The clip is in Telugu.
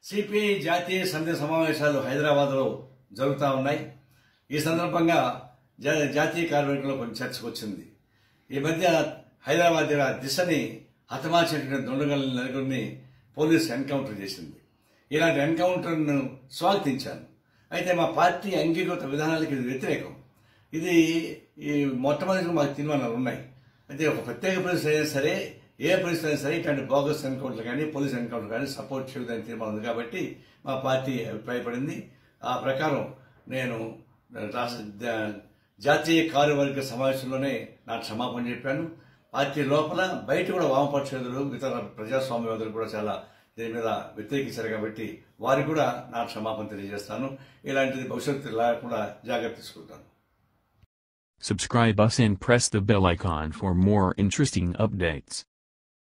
సిపిఐ జాతీయ సమితి సమావేశాలు హైదరాబాద్లో జరుగుతూ ఉన్నాయి ఈ సందర్భంగా జా- జాతీయ కార్యవర్గంలో కొంచెం చర్చకు వచ్చింది ఈ మధ్య హైదరాబాద్ దగ్గర దిశని హతమార్చినటువంటి దొండగల నలుగురిని పోలీసు ఎన్కౌంటర్ చేసింది ఇలాంటి ఎన్కౌంటర్ను స్వాగతించాను అయితే మా పార్టీ అంగీకృత విధానాలకు ఇది వ్యతిరేకం ఇది ఈ మొట్టమొదటి మాకు తీర్మానాలు ఉన్నాయి అయితే ఒక ప్రత్యేక పరిస్థితి అయినా సరే ఏ పరిస్థితి అయినా సరే ఇట్లాంటి బోగస్ ఎన్కౌంటర్ కానీ పోలీస్ ఎన్కౌంటర్ కానీ సపోర్ట్ చేయదని తీర్మానం ఉంది కాబట్టి మా పార్టీ అభిప్రాయపడింది ఆ ప్రకారం నేను రాష్ట్ర జా- జాతీయ కార్యవర్గ సమావేశంలోనే నా క్షమాపణ చెప్పాను పార్టీ లోపల బయట కూడా వామపక్షేదులు ఇతర ప్రజాస్వామ్యవాదులు కూడా చాలా దీని మీద వ్యతిరేకించారు కాబట్టి వారికి కూడా నా క్షమాపణ తెలియజేస్తాను ఇలాంటిది భవిష్యత్తు లేకుండా జాగ్రత్త తీసుకుంటాను Subscribe us and press the bell icon for more interesting updates.